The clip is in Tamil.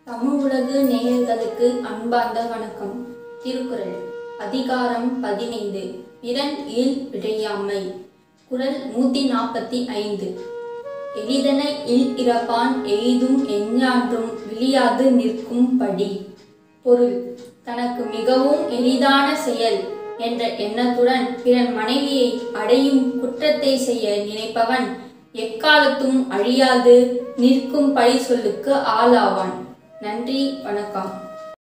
தமிழ் உலகு நேயர்களுக்கு அன்பார்ந்த வணக்கம் திருக்குறள் அதிகாரம் பதினைந்து பிறன் இல் விழையாமை குறள் நூத்தி நாற்பத்தி ஐந்து எளிதன இல் இறப்பான் எய்தும் எஞ்ஞான்றும் விழியாது நிற்கும் படி பொருள் தனக்கு மிகவும் எளிதான செயல் என்ற எண்ணத்துடன் பிறன் மனைவியை அடையும் குற்றத்தை செய்ய நினைப்பவன் எக்காலத்தும் அழியாது நிற்கும் பழி சொல்லுக்கு ஆளாவான் நன்றி வணக்கம்